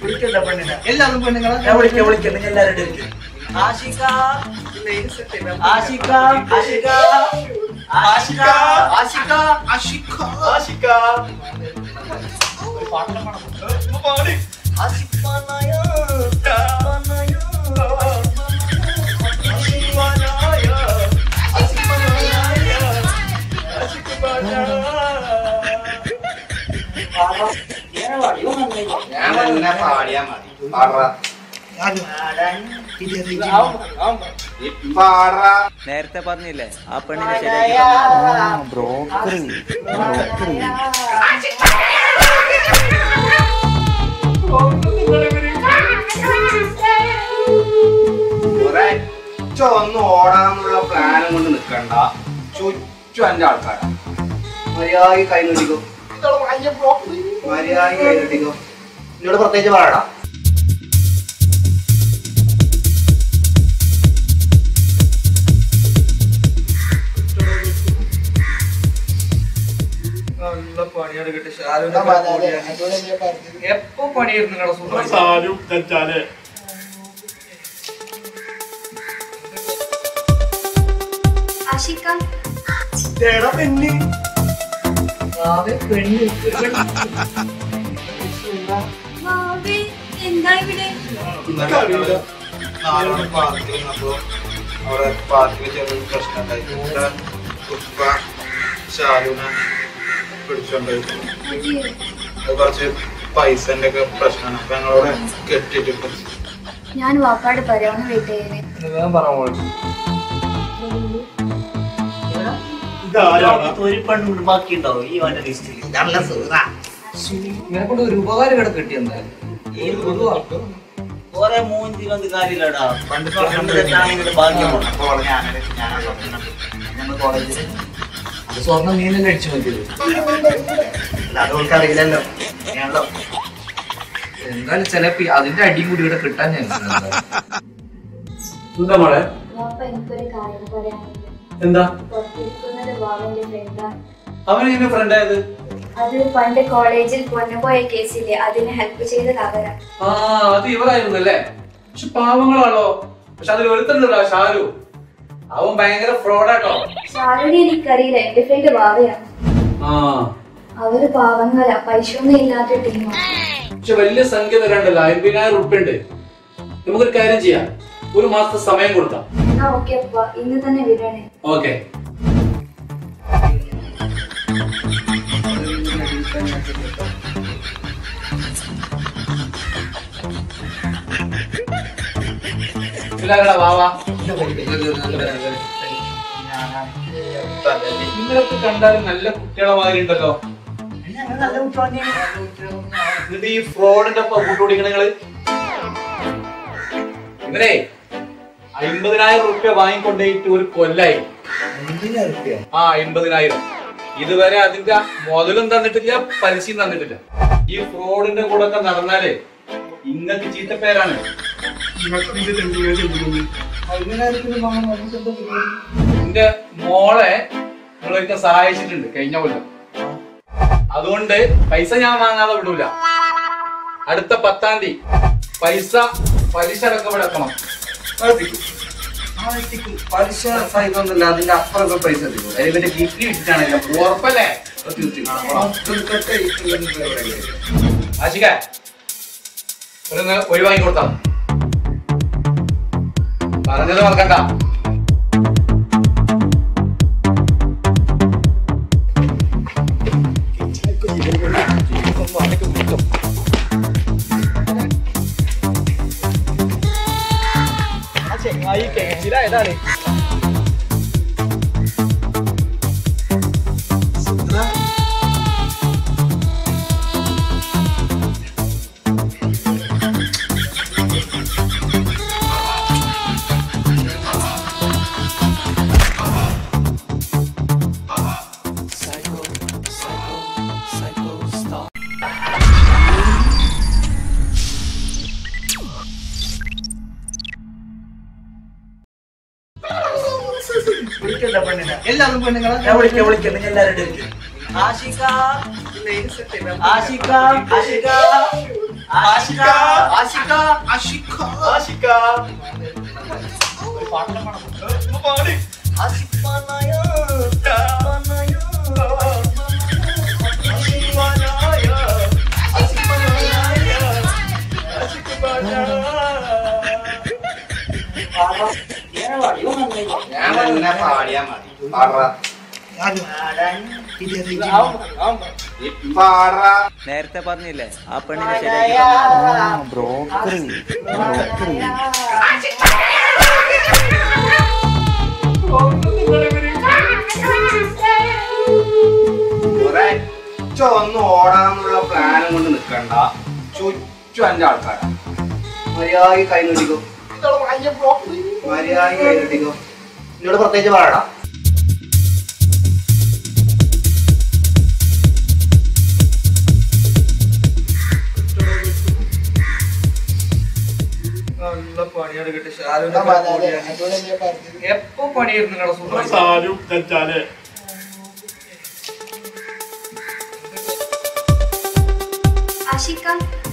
വിളിക്കണ്ട പെണ്ണിനെ എല്ലാവരും പെണ്ണുങ്ങളെ ഞാൻ വിളിക്കാം വിളിക്കാം നിങ്ങൾ എല്ലാവരും എടുക്കും ആഷിക ആഷിക ആഷിക ആഷിക ആഷിക അഷിഖ ആഷിക ആഷിഖാനായ ആഷിഖാനായ ആഷിഖാനായ ആഷിഖാനായ ഞാൻ തന്നെ പാടിയാ മതി പാടാ പാടാ നേരത്തെ പറഞ്ഞില്ലേ ആ പെണ്ണിനെ ശരിയാക്കി ബ്രോക്കർ ബ്രോക്കർ ഒരൊറ്റ ഒന്ന് ഓടാന്നുള്ള പ്ലാനും കൊണ്ട് നിക്കണ്ട ചുറ്റും അഞ്ച് ആൾക്കാരാ മര്യാദ കൈ നീട്ടിക്കോ മര്യാദ കൈ നീട്ടിക്കോ എന്നോട് പ്രത്യേകിച്ച് പറയടാ നല്ല പണിയാണ് കിട്ടി എപ്പോ പണിയായിരുന്നു നിങ്ങളുടെ സുഹൃത്ത് ആഷിക പെണ്ണ് പെണ്ണ് വാവേ എന്താ ഇവിടെ നാലോട് പാർക്കിൽ നിന്നപ്പോ അവിടെ പാർക്കിൽ ചെറിയൊരു പ്രശ്നം ഉണ്ടായി ഇവിടെ പുഷ്പ ശാലുനെ പിടിച്ചോണ്ടായി അതെയോ? അത് കുറച്ച് പൈസന്റെ ഒക്കെ പ്രശ്നമാണ് അപ്പൊ ഞങ്ങളവിടെ കെട്ടിട്ട് ഞാൻ വാപ്പാട് പറയാന്ന് വെയിറ്റ് ചെയ്യുന്നേ ഞാൻ പറഞ്ഞു ഒരു പെണ്ണുണ്ട് ബാക്കി ഉണ്ടാവും ഈ അവന്റെ ലിസ്റ്റിൽ നല്ല സുഖ ഇങ്ങനെ കൊണ്ട് ഒരു ഉപകാരം ഇവിടെ കിട്ടിയെന്തായാലും കൊറേ മൂഞ്ചി വന്ന് കാര്യമില്ലടാ പണ്ട് പ്രശ്നം തെറ്റാണെങ്കിൽ ഭാഗ്യമാണ് അപ്പൊ അവള് ഞാനൊരു ഞാനാ സ്വപ്നം കണ്ടു. ഞങ്ങൾ കോളേജിൽ അത് സ്വർണ്ണം നീ തന്നെ അടിച്ചു മതിയത് അല്ലാതെ അവൾക്ക് അറിയില്ലല്ലോ ഞാനല്ലോ എന്തായാലും ചിലപ്പോ അതിന്റെ അടിയും കൂടി ഇവിടെ കിട്ടാൻ ഞാൻ എന്താ മോളെ വാപ്പ എനിക്കൊരു കാര്യം പറയാനുണ്ട് എന്താ പുറത്തിരിക്കുന്നത് വാവന്റെ ഫ്രണ്ടാണ് അവൻ എങ്ങനെ ഫ്രണ്ട് ആയത് അത് പണ്ട് കോളേജിൽ പൊന്നുപോയ കേസില്ലേ അതിന് ഹെൽപ്പ് ചെയ്തത് അവരാ ആ അത് ഇവരായിരുന്നു അല്ലേ പക്ഷെ പാവങ്ങളാണല്ലോ പക്ഷെ അതിൽ ഒരുത്തണ്ടല്ലോ ഷാരു അവൻ ഭയങ്കര ഫ്രോഡാട്ടോ ഷാരുവിനെ എനിക്കറിയില്ല എന്റെ ഫ്രണ്ട് വാവയാണ് ആ അവര് പാവങ്ങളാ പൈസ ഒന്നും ഇല്ലാത്ത ടീമാണ് പക്ഷെ വലിയ സംഖ്യ തരാണ്ടല്ലോ അമ്പതിനായിരം ഉറുപ്പ ഉണ്ട് നമുക്കൊരു കാര്യം ചെയ്യാം ഒരു മാസത്തെ സമയം കൊടുക്കാം എന്നാ ഓക്കെ അപ്പ ഇന്ന് തന്നെ വിടണേ ഓക്കെ എല്ലാവരുടെ വാവാ നിങ്ങളൊക്കെ കണ്ടാലും നല്ല കുട്ടികളെ മാതിരി ഉണ്ടല്ലോ ഞങ്ങൾ നല്ല കുട്ടിയാണ് എന്നിട്ട് ഈ ഫ്രോഡിന്റെ ഒപ്പം കൂട്ടുപിടിക്കണ നിങ്ങള് ഇവരെ അമ്പതിനായിരം റുപ്യ വാങ്ങിക്കൊണ്ടേയിട്ട് ഒരു കൊല്ലായി ആ അമ്പതിനായിരം ഇതുവരെ അതിന്റെ മുതലും തന്നിട്ടില്ല പലിശയും തന്നിട്ടില്ല ഈ ഫ്രോഡിന്റെ കൂടെ ഒക്കെ നടന്നാലേ ഇങ്ങക്ക് ചീത്ത പേരാണ് എന്റെ മോളെ നിങ്ങളൊക്കെ സഹായിച്ചിട്ടുണ്ട് കഴിഞ്ഞ കൊല്ലം അതുകൊണ്ട് പൈസ ഞാൻ വാങ്ങാതെ വിടൂല അടുത്ത പത്താം തീയതി പൈസ പലിശ അടക്കം ഇവിടെ എത്തണം പലിശ സഹിതമൊന്നുമില്ല അതിന്റെ അപ്പുറമൊക്കെ പൈസ എത്തിക്കും അതിന് പിന്നെ ഡിഗ്രി ഇട്ടിട്ടാണല്ലോ ഉറപ്പല്ലേ ആശിക ഒരു ഒഴിവാങ്ങി കൊടുത്താ പറഞ്ഞത് മറക്കണ്ട ചെങ്ങായി കേസിലായതാണ് വിളിക്കണ്ട പെണ്ണിനെ എല്ലാവരും പെണ്ണുങ്ങളെ ഞാൻ വിളിക്കാം വിളിക്കാം നിങ്ങൾ എല്ലാവരും എടുക്കും ആഷിക ആഷിക ആഷിക ആശിക ആശിക ആശിക ആശിക ഒരു പാട്ടെല്ലാം പാടാം. ആശിപ്പാനായ ഞാൻ തന്നെ പാടിയാ മതി പാടാ പാടാ നേരത്തെ പറഞ്ഞില്ലേ ആ പെണ്ണിനെ ശരിയാക്കി ബ്രോക്കർ ബ്രോക്കർ ഒരൊറ്റ ഒന്ന് ഓടാന്നുള്ള പ്ലാനും കൊണ്ട് നിക്കണ്ട ചുറ്റും അഞ്ച് ആൾക്കാരാ മര്യാദ കൈ നീട്ടിക്കോ മര്യാദ കൈ നീട്ടിക്കോ എന്നോട് പ്രത്യേകിച്ച് പറയടാ നല്ല പണിയാണ് കിട്ടി എപ്പോ പണിയായിരുന്നു നിങ്ങളുടെ സുഹൃത്ത് ആഷിക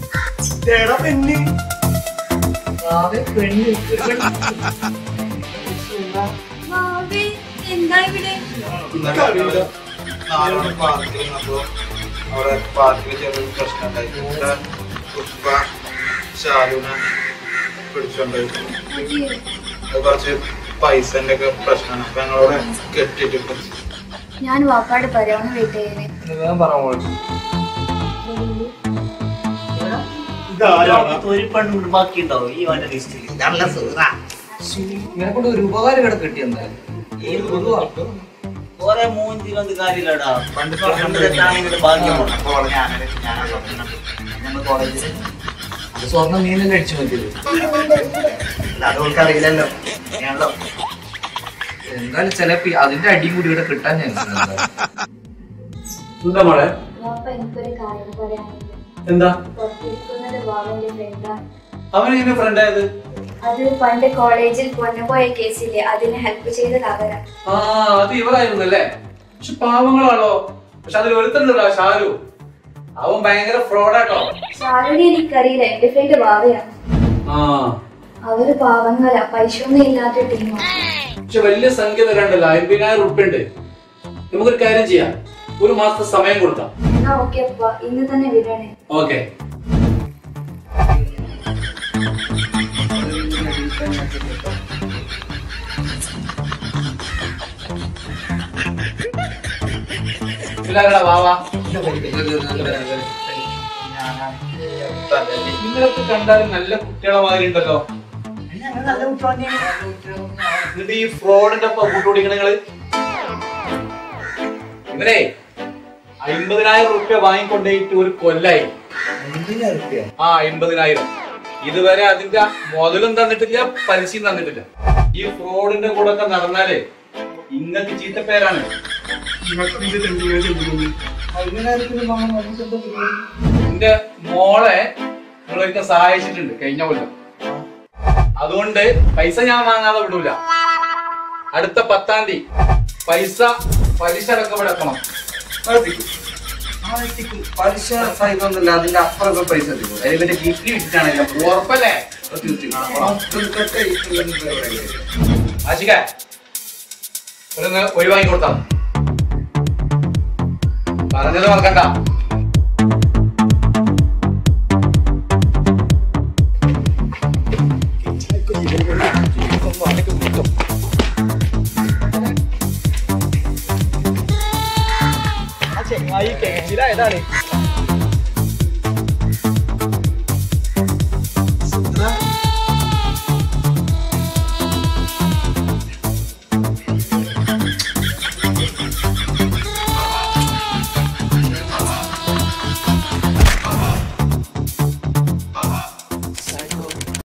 വാവേ, എന്താ ഇവിടെ നാലോളം പാർക്കിൽ നിന്നപ്പോ അവിടെ പാർക്കിൽ ചെറിയൊരു പ്രശ്നം ഉണ്ടായി ഇവിടെ പുഷ്പ ശാലുനെ പിടിച്ചോണ്ടായി അയ്യോ, അത് കുറച്ച് പൈസന്റെ ഒക്കെ പ്രശ്നമാണ് അപ്പൊ ഞങ്ങളവിടെ കെട്ടിട്ട് ഞാൻ വാപ്പാട് പറയാന്ന് വീട്ടേനെ ഒരു പെണ്ണുണ്ട് ബാക്കിയുണ്ടാവും ഈ അവന്റെ ലിസ്റ്റിൽ നല്ല സുഖ ഇങ്ങനെ കൊണ്ട് ഒരു ഉപകാരം ഇവിടെ കിട്ടിയെന്തായാലും കൊറേ മൂഞ്ചിലൊന്നും കാര്യമില്ലടാ പണ്ട് പണ്ട് തെറ്റാണെങ്കിൽ ഭാഗ്യമാണ് അപ്പോൾ ഞാനൊരു ഞാൻ സ്വപ്നം കണ്ടു. നമ്മുടെ കോളേജിൽ അത് സ്വർണ്ണം നീ തന്നെ അടിച്ചു മതിയത് അത് ഓൾക്കറിയില്ലല്ലോ ഞാനല്ലോ എന്തായാലും ചിലപ്പോ അതിന്റെ അടിയും കൂടി ഇവിടെ കിട്ടാൻ ഞാൻ എന്താ മോളെ വാപ്പ എനിക്കൊരു കാര്യം പറയാനുണ്ട് എന്താ പുറത്തിരിക്കുന്നത് വാവന്റെ ഫ്രണ്ടാണ് അവൻ എങ്ങനെ ഫ്രണ്ട് ആയത് അത് പണ്ട് കോളേജിൽ പൊന്നുപോയ കേസില്ലേ അതിന് ഹെൽപ്പ് ചെയ്തത് അവരാ ആ അത് ഇവരായിരുന്നല്ലേ പക്ഷെ പാവങ്ങളാണോ പക്ഷെ അതിൽ ഒരുത്തണ്ടല്ലോ ഷാരു അവൻ ഭയങ്കര ഫ്രോഡാട്ടോ ഷാരുവിനെ എനിക്കറിയില്ല എന്റെ ഫ്രണ്ട് വാവയാണ് ആ അവര് പാവങ്ങളാ പൈസ ഒന്നും ഇല്ലാത്ത ടീമാണ് പക്ഷെ വലിയ സംഖ്യ തരാണ്ടല്ലോ അമ്പതിനായിരം ഉറുപ്പ ഉണ്ട് നമുക്കൊരു കാര്യം ചെയ്യാം ഒരു മാസത്തെ സമയം കൊടുക്കാം എന്നാ ഓക്കെ അപ്പ ഇന്ന് തന്നെ വിടണേ ഓക്കെ എല്ലാവരുടെ വാവാ നിങ്ങളൊക്കെ കണ്ടാലും നല്ല കുട്ടികളെ മാതിരി ഉണ്ടല്ലോ നല്ല കുട്ടി എന്നിട്ട് ഈ ഫ്രോഡിന്റെ ഒപ്പം കൂട്ടുപിടിക്കണ നിങ്ങള് ഇവരെ അമ്പതിനായിരം റുപ്യ വാങ്ങിക്കൊണ്ടേയിട്ട് ഒരു കൊല്ലായി ആ അമ്പതിനായിരം ഇതുവരെ അതിന്റെ മുതലും തന്നിട്ടില്ല പലിശയും തന്നിട്ടില്ല ഈ ഫ്രോഡിന്റെ കൂടെ ഒക്കെ നടന്നാലേ ഇങ്ങക്ക് ചീത്ത പേരാണ് എന്റെ മോളെ നിങ്ങളൊരിക്കൽ സഹായിച്ചിട്ടുണ്ട് കഴിഞ്ഞ കൊല്ലം അതുകൊണ്ട് പൈസ ഞാൻ വാങ്ങാതെ വിടൂല അടുത്ത പത്താം തീയതി പൈസ പലിശ അടക്കം അടക്കണം പലിശ സഹിതമൊന്നുമില്ല അതിന്റെ അപ്പുറമൊക്കെ പൈസ എത്തിക്കും അതിന് പിന്നെ ഡിഗ്രി ഇട്ടിട്ടാണല്ലോ ഉറപ്പല്ലേ ആശിക ഒരു ഒഴിവാങ്ങി കൊടുത്താ പറഞ്ഞത് മറക്കണ്ട